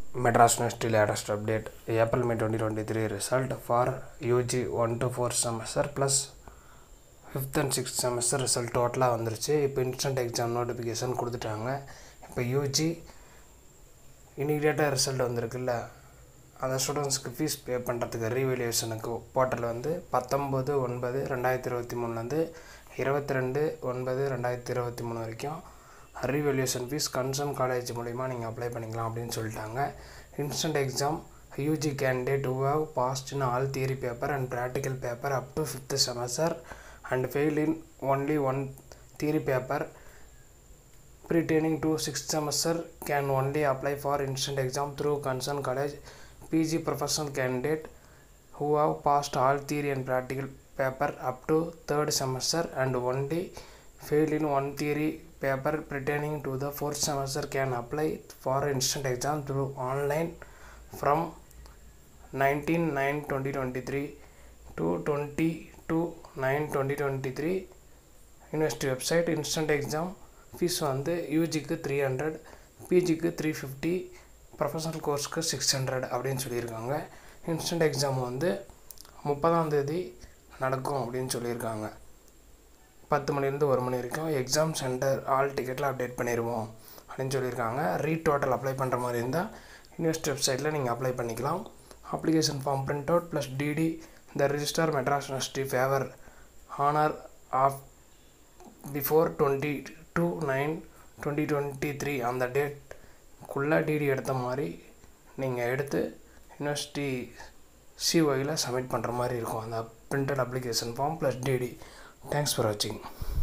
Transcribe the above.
Madras University latest update April May 2023 result for UG 1 to 4 semester plus fifth and sixth semester result டோட்டலாக வந்துருச்சு இப்போ instant exam notification கொடுத்துட்டாங்க இப்போ UG இனிஷியேட்டாக result வந்திருக்குல்ல அந்த ஸ்டூடெண்ட்ஸ்க்கு fees pay பண்ணுறதுக்கு ரீவேல்யூஷனுக்கு போர்ட்டல் வந்து பத்தொம்பது ஒன்பது ரெண்டாயிரத்தி இருபத்தி மூணுலேருந்து இருபத்தி ரெண்டு ஒன்பது ரெண்டாயிரத்தி இருபத்தி மூணு வரைக்கும் ரீவேல்யூஷன் ஃபீஸ் கன்சர்ன் காலேஜ் மூலிமா நீங்கள் அப்ளை பண்ணிக்கலாம் அப்படின்னு சொல்லிட்டாங்க instant exam UG candidate who have passed in all theory paper and practical paper up to fifth semester and failed in only one theory paper pertaining to sixth semester can only apply for instant exam through concerned college pg professional candidate who have passed all theory and practical paper up to third semester and only failed in one theory paper pertaining to the fourth semester can apply for instant exam through online from 19 9 2023 to 22 9 2023 university website instant exam fees வந்து யூஜிக்கு three hundred பிஜிக்கு three fifty professional கோர்ஸ்க்கு six hundred அப்படின்னு சொல்லியிருக்காங்க instant exam வந்து முப்பதாம் தேதி நடக்கும் அப்படின்னு சொல்லியிருக்காங்க பத்து மணிலேருந்து ஒரு மணி வரைக்கும் எக்ஸாம் சென்டர் ஆல் டிக்கெட்டில் அப்டேட் பண்ணிடுவோம் அப்படின்னு சொல்லியிருக்காங்க ரீ டோட்டல் அப்ளை பண்ணுற மாதிரி இருந்தால் யூனிவர்சிட்டி வெப்சைட்டில் நீங்கள் அப்ளை பண்ணிக்கலாம் application form print out plus DD the register Madras university favour honour of before twenty two nine twenty twenty three அந்த டேட்குள்ளே டிடி எடுத்த மாதிரி நீங்கள் எடுத்து யூனிவர்சிட்டி சிஓயில் சப்மிட் பண்ணுற மாதிரி இருக்கும் அந்த printed application form plus DD thanks for வாட்சிங்